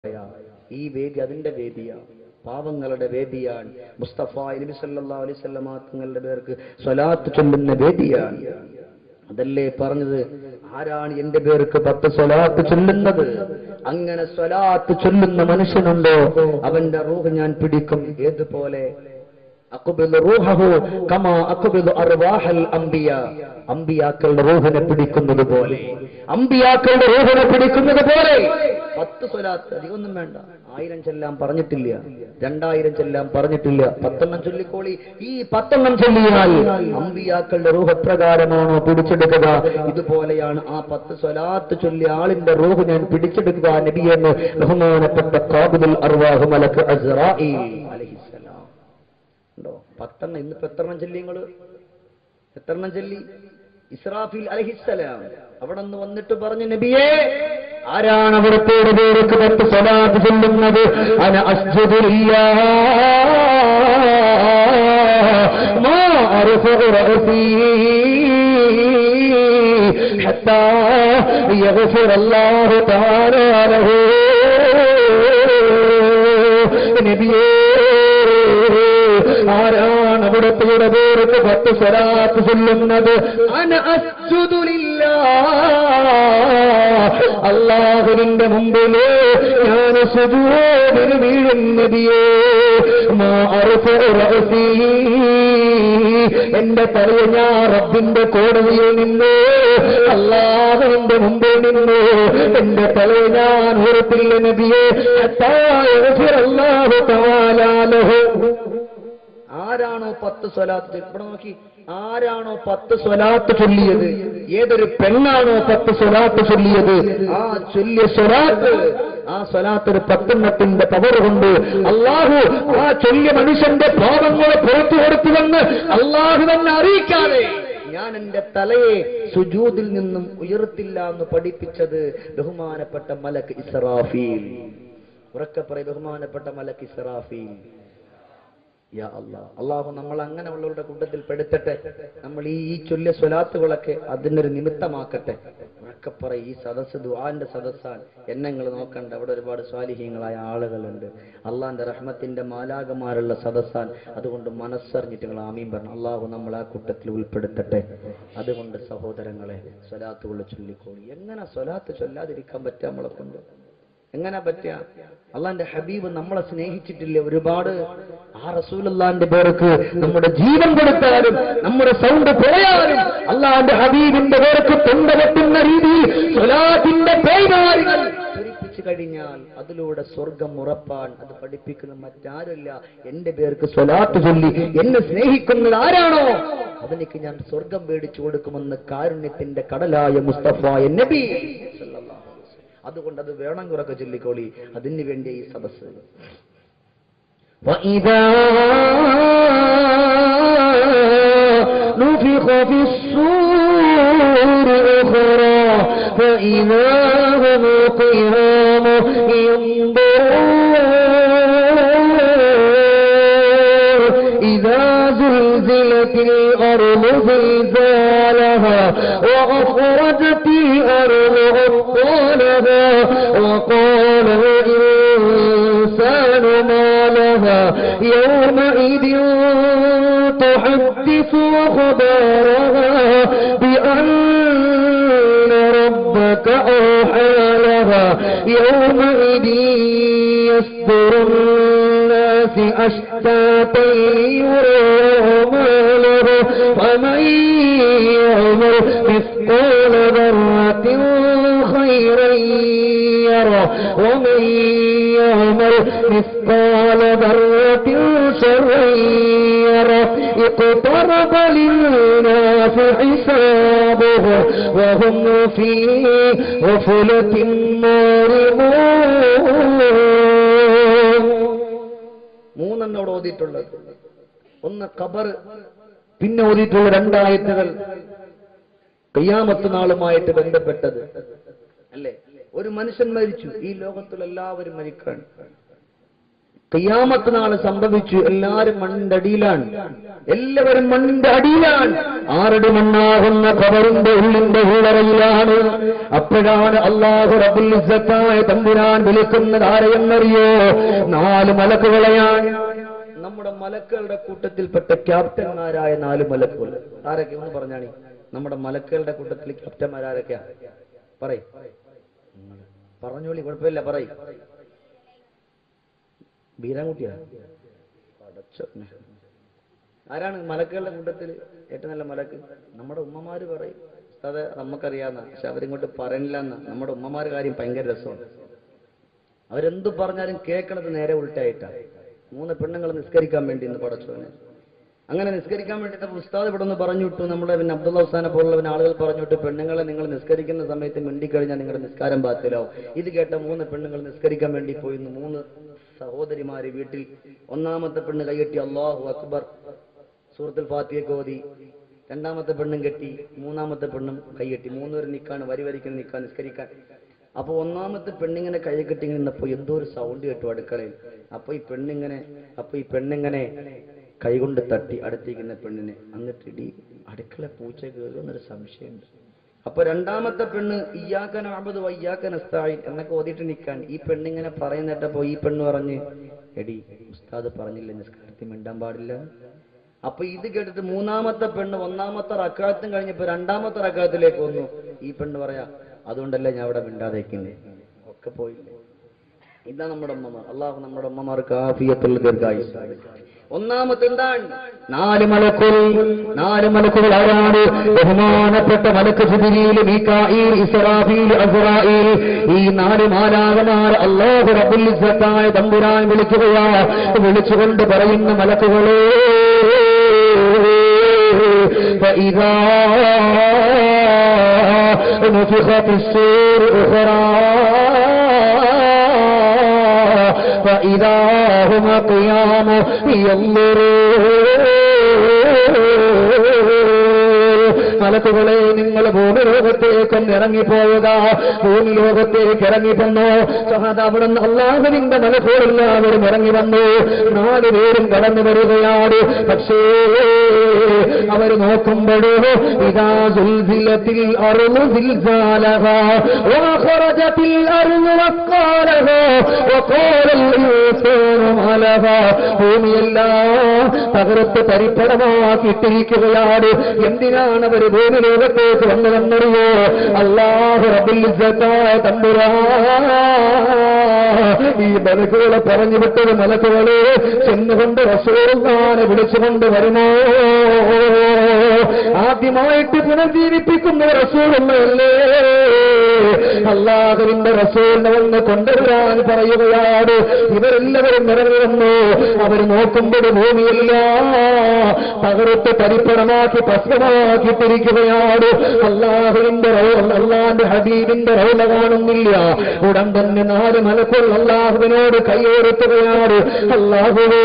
ഈ വേദി അതിന്റെ വേദിയാ പാവങ്ങളുടെ വേദിയാണ് മുസ്തഫ നബി സല്ലല്ലാഹു അലൈഹി വസല്ലമ തങ്ങളുടെ പേർക്ക് സ്വലാത്ത് ചൊല്ലുന്ന വേദിയാണ് അതല്ലേ പറഞ്ഞത് ആരാണ് എന്റെ പേർക്ക് പത്ത് സ്വലാത്ത് ചൊല്ലുന്നത് അങ്ങനെ സ്വലാത്ത് ചൊല്ലുന്ന മനുഷ്യനുണ്ടോ അവന്റെ റൂഹ് ഞാൻ പിടിക്കും ഏതുപോലെ അഖ്ബിദ് റൂഹഹു കമാ അഖ്ബിദ് അർവാഹൽ അംബിയ അംബിയാക്കളുടെ റൂഹിനെ പിടിക്കുന്നത് പോലെ അംബിയാക്കളുടെ റൂഹിനെ പിടിക്കുന്നത് പോലെ പത്ത് സ്വലാത്ത് അധികമൊന്നും വേണ്ട ആയിരം ചെല്ലാൻ പറഞ്ഞിട്ടില്ല രണ്ടായിരം ചെല്ലാൻ പറഞ്ഞിട്ടില്ല പത്തെണ്ണം ചൊല്ലിക്കോളി ഈ പത്തെണ്ണം ചൊല്ലിയാൽ അമ്പിയാക്കളുടെ റൂഹ് എപ്രകാരമാണോ പിടിച്ചെടുക്കുക ഇതുപോലെയാണ് ആ പത്ത് സ്വലാത്ത് ചൊല്ലി ആളിന്റെ റൂഹ് ഞാൻ പിടിച്ചെടുക്കുക നബിയെന്ന് ബഹുമാനപ്പെട്ട കാബുൽ അർവാഹു മലക്ക് അസ്റാഈൽ അലൈഹിസ്സലാം ഉണ്ടോ പത്തെണ്ണം ഇന്നിപ്പോ എത്രണ്ണം ചൊല്ലി നിങ്ങള് എത്രണ്ണം ചൊല്ലി ഇസ്രാഫിൽ അലഹിസ്സലാം അവിടെ നിന്ന് വന്നിട്ട് പറഞ്ഞു നബിയേ ആരാണ് അവിടുത്തെ പേർക്ക് പത്ത് സ്വലാത്ത് ചൊല്ലുന്നത് അന അസ്ജുദില്ല മാ അർഫഉ റഅസി حتى يغفر الله تعالى له നബിയേ ആരാണ് അവിടത്തെ പേർക്ക് പത്ത് സ്വലാത്ത് ചൊല്ലുന്നത് അന അസ്ജുദുലില്ല അള്ളാഹുവിന്റെ മുമ്പില് ഞാൻ സുജൂദിന് വീഴും നബിയേ മാ അർഫഉ റഅസി എന്റെ തലയെ ഞാൻ റബ്ബിന്റെ കോടതിയിൽ നിന്നു അള്ളാഹുവിന്റെ മുമ്പിൽ നിന്നു എന്റെ തലയെ ഞാൻ ഉറപ്പില്ല നബിയെ അള്ളാഹു തവാലാലഹു ആരാണോ പത്ത് സ്വലാത്ത് ഇവിടെ നോക്കി ആരാണോ പത്ത് സ്വലാത്ത് ചൊല്ലിയത് ഏതൊരു പെണ്ണാണോ പത്ത് സ്വലാത്ത് ചൊല്ലിയത് ആ ചൊല്ലിയ സ്വലാത്ത് ആ സ്വലാത്ത് ഒരു പത്തെണ്ണത്തിന്റെ പവർ കൊണ്ട് അള്ളാഹു ആ ചൊല്ലിയ മനുഷ്യന്റെ പാപങ്ങളെ പുറത്തു കൊടുത്തുവെന്ന് അള്ളാഹു തന്നെ അറിയിക്കാതെ ഞാൻ എന്റെ തലയെ സുജൂദിൽ നിന്നും ഉയർത്തില്ല എന്ന് പഠിപ്പിച്ചത് ബഹുമാനപ്പെട്ട മലക്ക് ഇസ്രാഫീൽ ഉറക്കെ പറയും ബഹുമാനപ്പെട്ട മലക്ക് ഇസ്രാഫീൽ യാ അല്ലാ അള്ളാഹു നമ്മൾ അങ്ങനെയുള്ളവരുടെ കൂട്ടത്തിൽ പെടുത്തട്ടെ നമ്മൾ ഈ ഈ ചൊല്ലിയ സ്വലാത്തുകളൊക്കെ അതിനൊരു നിമിത്തമാക്കട്ടെ ഉറക്കെ പറ ഈ സദസ്സ് ദുആന്റെ സദസ്സാണ് എന്നെ നിങ്ങൾ നോക്കണ്ട അവിടെ ഒരുപാട് സ്വാലിഹീങ്ങളായ ആളുകളുണ്ട് അള്ളാന്റെ റഹ്മത്തിന്റെ മാലാകമാരുള്ള സദസ്സാൻ അതുകൊണ്ട് മനസ്സറിഞ്ഞിട്ട് നിങ്ങൾ ആമീൻ പറഞ്ഞു അള്ളാഹു നമ്മൾ ആ കൂട്ടത്തിൽ ഉൾപ്പെടുത്തട്ടെ അതുകൊണ്ട് സഹോദരങ്ങളെ സ്വലാത്തുകൾ ചൊല്ലിക്കോളി എങ്ങനെ സ്വലാത്ത് ചൊല്ലാതിരിക്കാൻ പറ്റുക നമ്മളെ കൊണ്ട് എങ്ങനെ പറ്റുക അള്ളാന്റെ ഹബീബ് നമ്മളെ സ്നേഹിച്ചിട്ടില്ല ഒരുപാട് ആ റസൂലല്ലാന്റെ പേർക്ക് നമ്മുടെ ജീവൻ കൊടുത്താലും നമ്മുടെ സൗണ്ട് പോയാലും അള്ളാന്റെ ഹബീബിന്റെ പേർക്ക് തൊണ്ട വെട്ടുന്ന രീതിയിൽ സ്വലാത്തിന്റെ പേരാരികൾ ചൊരിപ്പിച്ചു കഴിഞ്ഞാൽ അതിലൂടെ സ്വർഗം ഉറപ്പാൻ അത് പഠിപ്പിക്കുന്ന മറ്റാരുമില്ല എന്റെ പേർക്ക് സ്വലാത്ത് ചൊല്ലി എന്നെ സ്നേഹിക്കുന്നത് ആരാണോ അവനിക്ക് ഞാൻ സ്വർഗം മേടിച്ചു കൊടുക്കുമെന്ന് കാരുണ്യത്തിന്റെ കടലായ മുസ്തഫ നബി സല്ലല്ലാഹു അലൈഹി വസല്ലം. അതുകൊണ്ട് അത് വേണം കുറക്കെ ചൊല്ലിക്കോളി അതിന് വേണ്ടി ഈ സദസ്സ് وإذا نفخ في الصور أخرى فإذا هم قيام ينظرون إذا زلزلت الأرض زلزالها وأخرجت الأرض أثقالها وقال الإنسان ما لها يومئذ تحدث أخبارها بأن ربك أوحى لها يومئذ يصدر الناس أشتاتا ليروا ما له فمن يعمل مثقال ذرة خيرا يره ومن يعمل مثقال ذرة شرا يره اقترب للناس حسابه وهم في غفلة معرضون മൂന്നെണ്ണം അവിടെ ഓതിയിട്ടുള്ളത് ഒന്ന് ഖബർ പിന്നെ ഓതിയിട്ടുള്ള രണ്ടായത്തുകൾ കയ്യാമത്ത് നാളുമായിട്ട് ബന്ധപ്പെട്ടത് അല്ലേ ഒരു മനുഷ്യൻ മരിച്ചു ഈ ലോകത്തിൽ എല്ലാവരും മരിക്കാൻ കയ്യാമത്ത് നാള് സംഭവിച്ചു എല്ലാരും മണ്ണിന്റെ അടിയിലാണ് എല്ലാവരും മണ്ണിന്റെ അടിയിലാണ് ആറടി മണ്ണാകുന്ന കബറിന്റെ ഉള്ളിന്റെ ഉള്ളറയിലാണ് അപ്പോഴാണ് അള്ളാഹു റബുൽ ഇസ്സത്തായ തമ്പുരാൻ വിളിക്കുന്നത് ആരെയെന്നറിയോ നാല് മലക്കുകളെയാണ് നമ്മുടെ മലക്കുകളുടെ കൂട്ടത്തിൽപ്പെട്ട ക്യാപ്റ്റന്മാരായ നാല് മലക്കുകൾ ആരൊക്കെ ഒന്ന് പറഞ്ഞാണി നമ്മുടെ മലക്കുകളുടെ കൂട്ടത്തിൽ ക്യാപ്റ്റന്മാരാരൊക്കെയാ പറയ് പറഞ്ഞോളി കുഴപ്പമില്ല പറയ് ബീരാൻകുട്ടിയാ പടച്ചോനെ. ആരാണ് മലക്കുകളുടെ കൂട്ടത്തിൽ ഏറ്റവും നല്ല മലക്ക് നമ്മുടെ ഉമ്മമാര് പറയും അത് നമുക്കറിയാവുന്ന പക്ഷെ അവരിങ്ങോട്ട് പറയണില്ല എന്ന് നമ്മുടെ ഉമ്മമാര് കാര്യം ഭയങ്കര രസമാണ് അവരെന്തു പറഞ്ഞാലും കേൾക്കണത് നേരെ ഉൾട്ടായിട്ടാണ് മൂന്ന് പെണ്ണുങ്ങൾ നിസ്കരിക്കാൻ വേണ്ടി ഇന്ന് പടച്ചോനെ അങ്ങനെ നിസ്കരിക്കാൻ വേണ്ടിയിട്ട് ഉസ്താദ് ഇവിടെ നിന്ന് പറഞ്ഞു വിട്ടു നമ്മുടെ പിന്നെ അബ്ദുള്ള ഉസ്താനെ പോലുള്ള ആളുകൾ പറഞ്ഞു വിട്ടു പെണ്ണുങ്ങളെ നിങ്ങൾ നിസ്കരിക്കുന്ന സമയത്ത് മിണ്ടിക്കഴിഞ്ഞാൽ നിങ്ങളുടെ നിസ്കാരം ബാത്തിലാവും ഇത് കേട്ട മൂന്ന് പെണ്ണുങ്ങൾ നിസ്കരിക്കാൻ വേണ്ടി പോയിരുന്നു മൂന്ന് സഹോദരിമാര് വീട്ടിൽ ഒന്നാമത്തെ പെണ്ണ് കൈകെട്ടി അള്ളാഹു അക്ബർ സൂറത്തുൽ ഫാത്തിയൊക്കെ ഓതി രണ്ടാമത്തെ പെണ്ണും കെട്ടി മൂന്നാമത്തെ പെണ്ണും കൈകെട്ടി മൂന്നുപേർ നിൽക്കാണ് വരി വരിക്കുന്ന നിൽക്കാൻ നിസ്കരിക്കാൻ അപ്പൊ ഒന്നാമത്തെ പെണ്ണിങ്ങനെ കൈ കെട്ടി ഇങ്ങനെ നിന്നപ്പോ എന്തോ ഒരു സൗണ്ട് കേട്ടു അടുക്കളയിൽ അപ്പൊ ഈ പെണ്ണിങ്ങനെ അപ്പൊ ഈ പെണ്ണിങ്ങനെ കൈകൊണ്ട് തട്ടി അടുത്തിരിക്കുന്ന പെണ്ണിനെ എന്നിട്ട് ഇടി അടുക്കള പൂച്ച കയറുമെന്നൊരു സംശയമുണ്ട് അപ്പൊ രണ്ടാമത്തെ പെണ്ണ് ഇയാക്കൻ അബദ് വയ്യാക്കൻ അസ്തായി എന്നൊക്കെ ഓതിയിട്ട് നിൽക്കാൻ ഈ പെണ്ണിങ്ങനെ പറയുന്നിട്ടപ്പോ ഈ പെണ്ണ് പറഞ്ഞ് എടി ഉസ്താദ് പറഞ്ഞില്ല നിസ്കാരത്തിൽ മിണ്ടാൻ പാടില്ല അപ്പൊ ഇത് കേട്ടിട്ട് മൂന്നാമത്തെ പെണ്ണ് ഒന്നാമത്തെ റക്കാലത്തും കഴിഞ്ഞപ്പോ രണ്ടാമത്തെ റക്കാലത്തിലേക്ക് വന്നു ഈ പെണ്ണ് പറയാ അതുകൊണ്ടല്ലേ ഞാൻ അവിടെ മിണ്ടാതേക്കുന്നത് ഒക്കെ പോയില്ലേ ഇതാ നമ്മുടെ അമ്മമാർ അള്ളാഹു നമ്മുടെ അമ്മമാർക്ക് ആഫിയത്തുള്ള ദീർഘായുസ് ഒന്നാമത്തെ എന്താണ് നാല് മലക്കുകൾ നാല് മലക്കുകൾ ആരാണ് ബഹുമാനപ്പെട്ട മലക്ക് ജിബിരിയിൽ മീകായിൽ ഇസ്രാഫീൽ അസ്രായിൽ ഈ നാല് മാലാകമാർ അള്ളാഹു റബ്ബുൽ ഇസ്സത്തായ തമ്പുരാൻ വിളിക്കുകയാ വിളിച്ചുകൊണ്ട് പറയുന്ന മലക്കുകളെ فإذا نفخ في السور أخرى فإذا هم قيام ينظرون മലക്കുകളെ നിങ്ങൾ ഭൂമി ലോകത്തേക്കൊന്ന് ഇറങ്ങിപ്പോവുക ഭൂമി ലോകത്തേക്ക് ഇറങ്ങിപ്പോന്നു സഹദ അവിടെ നിന്ന് അള്ളാഹുവിന്റെ മലക്കുകളെല്ലാവരും ഇറങ്ങി വന്നു നാല് പേരും കടന്നു വരികയാണ് പക്ഷേ അവർ നോക്കുമ്പോഴോ ഇതാ സുൽസിലത്തിൽ അറുന്നു സിൽസാലഹ وأخرجت الأرض وقالها وقال الإنسان ما لها ഭൂമിയെല്ലാം തകർത്ത് പരിപ്പടമാക്കിയിട്ടിരിക്കുകയാണ് എന്തിനാണ് അവർ ഭൂമി ലോകത്തേക്ക് വന്നതെന്നറിയോ അള്ളാഹു റബുലിസത്തായ തമ്പുരാ ഈ മലക്കുകളെ പറഞ്ഞു വിട്ടത് മലക്കുകളെ ചെന്നുകൊണ്ട് റസൂൽനാനെ വിളിച്ചുകൊണ്ട് വരുമോ ആദ്യമായിട്ട് പുനർജീവിപ്പിക്കുന്ന റസൂലല്ലേ അള്ളാഹുവിന്റെ റസൂലിനെ വന്ന് കൊണ്ടുവരാൻ പറയുകയാണ് ഇവരെല്ലാവരും നിറഞ്ഞു വന്നു അവർ നോക്കുമ്പോൾ ഭൂമിയല്ല തകർത്ത് പരിപ്പണമാക്കി ഭസ്മമാക്കിയിട്ടിരിക്കുകയാണ് അള്ളാഹുവിന്റെ അള്ളാന്റെ ഹബീബിന്റെ റൗല കാണുന്നില്ല ഉടൻ തന്നെ നാല് മലക്കുൾ അള്ളാഹുവിനോട് കൈയേറുത്തുകയാണ് അള്ളാഹുവേ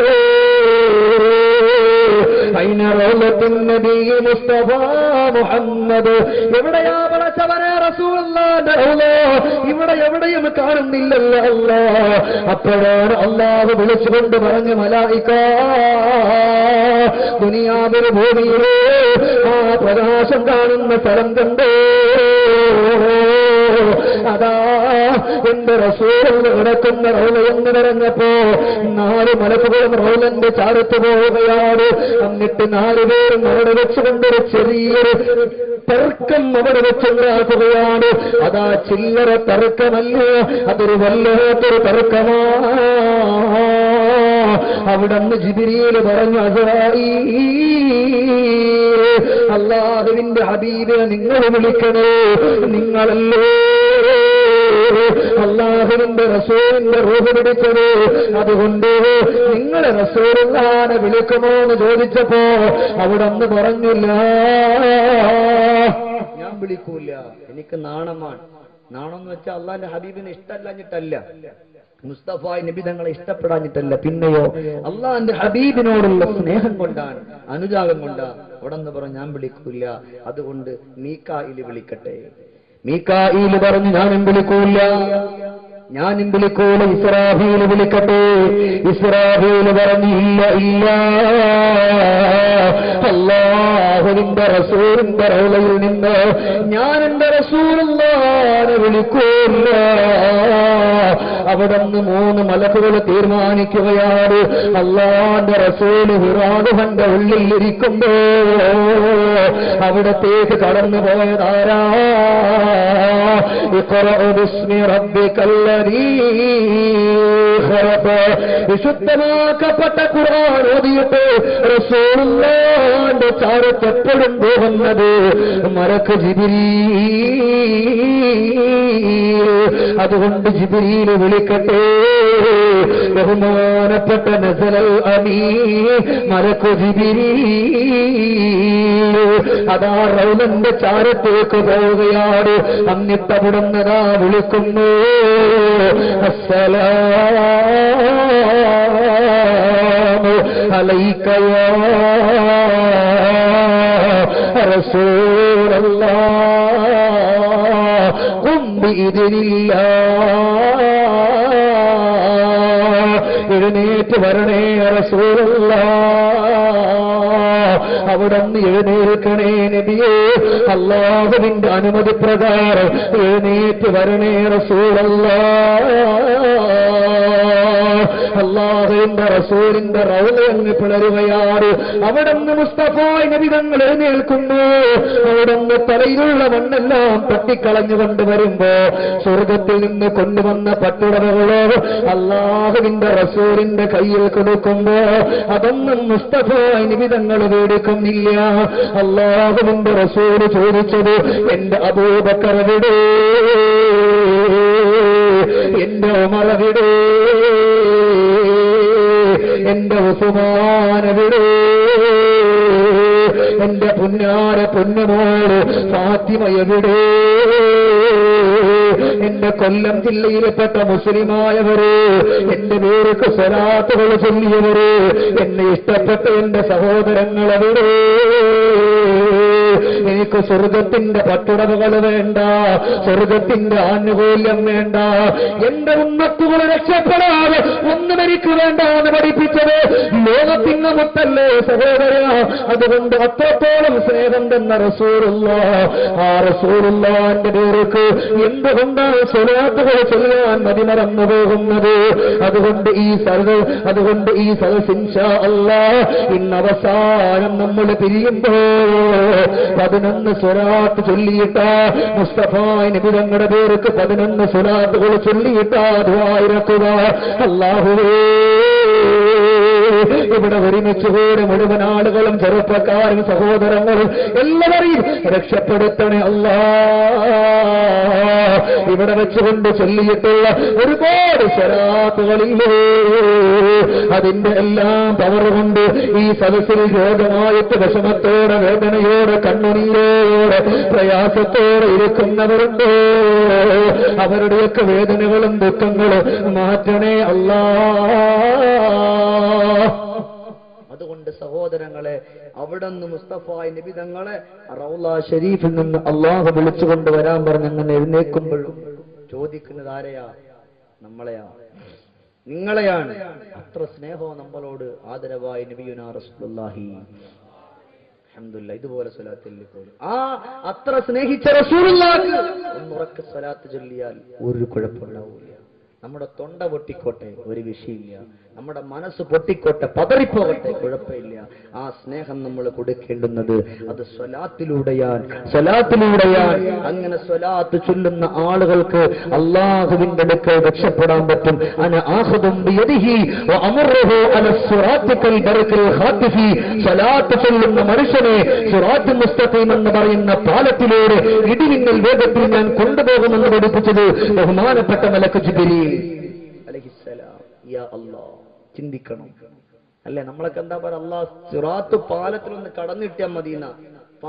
അയിന റൗലത്തിൻ നബി മുസ്തഫ മുഹമ്മദ് എവിടെയാ വളച്ചവനെ റസൂലുള്ളാന്റെ റൗല ഇവിടെ എവിടെയും കാണുന്നില്ലല്ലോ അല്ല അപ്പോഴാണ് അള്ളാഹു വിളിച്ചുകൊണ്ട് പറഞ്ഞു മലായിക്ക ദുനിയാവിന് ഭൂമിയിലെ ആ പ്രകാശം കാണുന്ന സ്ഥലം കണ്ടോ അതാ എന്റെ റസൂൽ കിടക്കുന്ന റൗല എന്ന് പറഞ്ഞപ്പോ നാല് മലക്കുകളും റൗലന്റെ ചാരത്ത് പോവുകയാണ് എന്നിട്ട് നാലുപേരും അവിടെ വെച്ചുകൊണ്ടൊരു ചെറിയൊരു തർക്കം അവിടെ വെച്ചുണ്ടാക്കുകയാണ് അതാ ചില്ലറ തർക്കമല്ല അതൊരു വല്ലാത്തൊരു തർക്കമാ അവിടന്ന് ജിബിരിയിൽ പറഞ്ഞു അസറായി അള്ളാഹുവിന്റെ ഹബീബിനെ നിങ്ങൾ വിളിക്കണേ നിങ്ങളല്ലേ അള്ളാഹുവിന്റെ റസൂലിന്റെ റൂഹ് പിടിച്ചത് അതുകൊണ്ട് നിങ്ങൾ റസൂലുള്ളാനെ വിളിക്കുമോ എന്ന് ചോദിച്ചപ്പോ അവിടെ ഒന്ന് പറഞ്ഞില്ല ഞാൻ വിളിക്കൂല എനിക്ക് നാണമാണ് നാണം എന്ന് വെച്ചാൽ അള്ളാന്റെ ഹബീബിനെ ഇഷ്ടമല്ലാഞ്ഞിട്ടല്ല മുസ്തഫ നബി തങ്ങളെ ഇഷ്ടപ്പെടാഞ്ഞിട്ടല്ല പിന്നെയോ അള്ളാന്റെ ഹബീബിനോടുള്ള സ്നേഹം കൊണ്ടാണ് അനുരാഗം കൊണ്ടാണ് അവിടെ നിന്ന് പറഞ്ഞു ഞാൻ വിളിക്കൂല അതുകൊണ്ട് മീക്കായിൽ വിളിക്കട്ടെ മീക്കായിൽ പറഞ്ഞു ഞാനും വിളിക്കൂല ഞാനും വിളിക്കൂല ഇസ്രാഫീൽ വിളിക്കട്ടെ ഇസ്രാഫീൽ പറഞ്ഞു ഇല്ല ഇല്ല അള്ളാഹുവിന്റെ റസൂലിന്റെ റൗലയിൽ നിന്ന് ഞാൻ എന്റെ റസൂലുള്ളാനെ വിളിക്കൂല അവിടെ നിന്ന് മൂന്ന് മലക്കുകൾ തീരുമാനിക്കുകയാണ് അള്ളാന്റെ റസൂല് ഹിറാദുഹന്റെ ഉള്ളിൽ ഇരിക്കുമ്പോ അവിടത്തേക്ക് കടന്നു പോയതാരാ اقرأ باسم ربك الذي خلق വിശുദ്ധമാക്കപ്പെട്ട ഖുർആൻ ഓതിയിട്ട് റസൂലുള്ളാന്റെ ചാരത്ത് എപ്പോഴും പോകുന്നത് മലക്ക് ജിബിരീ അതുകൊണ്ട് ജിബിരിയിൽ വിളിക്കട്ടെ ബഹുമാനപ്പെട്ട നസലൽ അമീ മലക്കു ജിബിരീ അതാ റൗലന്റെ ചാരത്തേക്ക് പോവുകയാണ് എന്നിട്ട് അവിടുന്നതാ വിളിക്കുന്നു അസ്സലാമു അലൈക്കയാ റസൂലല്ലാ قم بإذن الله എഴുന്നേറ്റ് വരണേ റസൂലുള്ള അവിടെ നിന്ന് എഴുന്നേൽക്കണേ നബിയേ അള്ളാഹുവിന്റെ അനുമതി പ്രകാരം എഴുന്നേറ്റ് വരണേ റസൂലല്ല അള്ളാഹുവിന്റെ റസൂലിന്റെ റൗലയങ്ങ് പിളരുകയാണ് അവിടെ നിന്ന് മുസ്തഫായ് നബി തങ്ങൾ എഴുന്നേൽക്കുന്നു അവിടെ നിന്ന് തലയിലുള്ള മണ്ണെല്ലാം തട്ടിക്കളഞ്ഞു കൊണ്ടുവരുമ്പോ സ്വർഗത്തിൽ നിന്ന് കൊണ്ടുവന്ന പട്ടുടമകളോ അള്ളാഹുവിന്റെ റസൂലിന്റെ കയ്യിൽ കൊടുക്കുമ്പോ അതൊന്നും മുസ്തഫായ് നബി തങ്ങൾ മേടിക്കുന്നില്ല അള്ളാഹുവിന്റെ റസൂല് ചോദിച്ചത് എന്റെ അബൂബക്കറവിടെ എന്റെ ഉമറവിടെ എന്റെ ഉസുമാനവിടെ എന്റെ പുന്നാര പൊന്നുമോള് ഫാത്തിമ എവിടെ എന്റെ കൊല്ലം ജില്ലയിൽപ്പെട്ട മുസ്ലിമായവര് എന്റെ പേർക്ക് സ്വലാത്തുകൾ ചൊല്ലിയവര് എന്നെ ഇഷ്ടപ്പെട്ട എന്റെ സഹോദരങ്ങളവിടെ എനിക്ക് സ്വർഗത്തിന്റെ പട്ടുടമകൾ വേണ്ട സ്വർഗത്തിന്റെ ആനുകൂല്യം വേണ്ട എന്റെ ഉമ്മത്തുകൾ രക്ഷപ്പെടാതെ ഒന്നും എനിക്ക് വേണ്ട എന്ന് പഠിപ്പിച്ചത് ലോകത്തിന് മുത്തല്ലേ സഹോദര അതുകൊണ്ട് അത്രത്തോളം സ്നേഹം തന്ന റസൂറുള്ള ആ റസൂറുള്ളാന്റെ പേർക്ക് എന്തുകൊണ്ടാണ് സ്വലാത്തുകൾ ചൊല്ലാൻ മതിമറന്നു പോകുന്നത് അതുകൊണ്ട് ഈ സദ അതുകൊണ്ട് ഈ സദസിൻഷ അല്ല ഇന്ന് അവസാനം നമ്മൾ പിരിയുമ്പോ പതിനൊന്ന് സ്വലാത്ത് ചൊല്ലിയിട്ട മുസ്തഫ നബി തങ്ങളുടെ പേർക്ക് പതിനൊന്ന് സ്വലാത്തുകൾ ചൊല്ലിയിട്ട ദ്വായിരക്കുക അള്ളാഹുവേ ഇവിടെ ഒരുമിച്ച് കൂടി മുഴുവൻ ആളുകളും ചെറുപ്പക്കാരും സഹോദരങ്ങളും എല്ലാവരെയും രക്ഷപ്പെടുത്തണേ അല്ലാ ഇവിടെ വെച്ചുകൊണ്ട് ചൊല്ലിയിട്ടുള്ള ഒരുപാട് സ്വലാത്തുകളില്ലേ അതിന്റെ എല്ലാം പവർ കൊണ്ട് ഈ സദസ്സിൽ രോഗമായിട്ട് വിഷമത്തോടെ വേദനയോടെ കണ്ണുനീരോടെ പ്രയാസത്തോടെ ഇരിക്കുന്നവരുണ്ടോ അവരുടെയൊക്കെ വേദനകളും ദുഃഖങ്ങളും മാറ്റണേ അല്ലാ അതുകൊണ്ട് സഹോദരങ്ങളെ അവിടെ നിന്ന് മുസ്തഫായ് നബി തങ്ങളെ റൗല ഷരീഫിൽ നിന്ന് അള്ളാഹു വിളിച്ചുകൊണ്ട് വരാൻ പറഞ്ഞ് അങ്ങനെ എഴുന്നേൽക്കുമ്പോഴും ചോദിക്കുന്നത് ആരെയാ നമ്മളെയാ നിങ്ങളെയാണ് അത്ര സ്നേഹവും നമ്മളോട് ആദരവായി നബിയുനാ റസൂലുള്ളാഹി അൽഹംദുലില്ലാ ഇതുപോലെ സ്വലാത്തിൽ പോലും ആ അത്ര സ്നേഹിച്ച റസൂലുള്ളാഹിക്ക് ഒന്നുറക്കെ സ്വലാത്ത് ചൊല്ലിയാൽ ഒരു കുഴപ്പമുണ്ടാവില്ല നമ്മുടെ തൊണ്ട പൊട്ടിക്കോട്ടെ ഒരു വിഷയമില്ല നമ്മുടെ മനസ്സ് പൊട്ടിക്കോട്ടെ പതറിപ്പോകട്ടെ കുഴപ്പമില്ല ആ സ്നേഹം നമ്മൾ കൊടുക്കേണ്ടുന്നത് അത് സ്വലാത്തിലൂടെയാൻ സ്വലാത്തിലൂടെയാൻ അങ്ങനെ സ്വലാത്ത് ചൊല്ലുന്ന ആളുകൾക്ക് അള്ളാഹുവിന്റെ അടുക്കൽ രക്ഷപ്പെടാൻ പറ്റും അന ആഹുദും ബിയദിഹി വഅമറുഹു അല സിറാത്തിക്കൽ ബർക്കൽ ഖാത്തിഫി സ്വലാത്ത് ചൊല്ലുന്ന മനുഷ്യനെ സിറാത്ത് മുസ്തഖീം എന്ന് പറയുന്ന പാലത്തിലൂടെ ഇടിമിന്നൽ വേഗത്തിൽ ഞാൻ കൊണ്ടുപോകുമെന്ന് പഠിപ്പിച്ചത് ബഹുമാനപ്പെട്ട മലക്ക് ജിബിരി അലഹിസ്സലാം യാ അല്ലാ ചിന്തിക്കണം അല്ലെ നമ്മളൊക്കെ എന്താ പറയുക അള്ളാഹ് സിറാത്ത് പാലത്തിലൊന്ന് കടന്നിട്ടാൽ മതിയെന്ന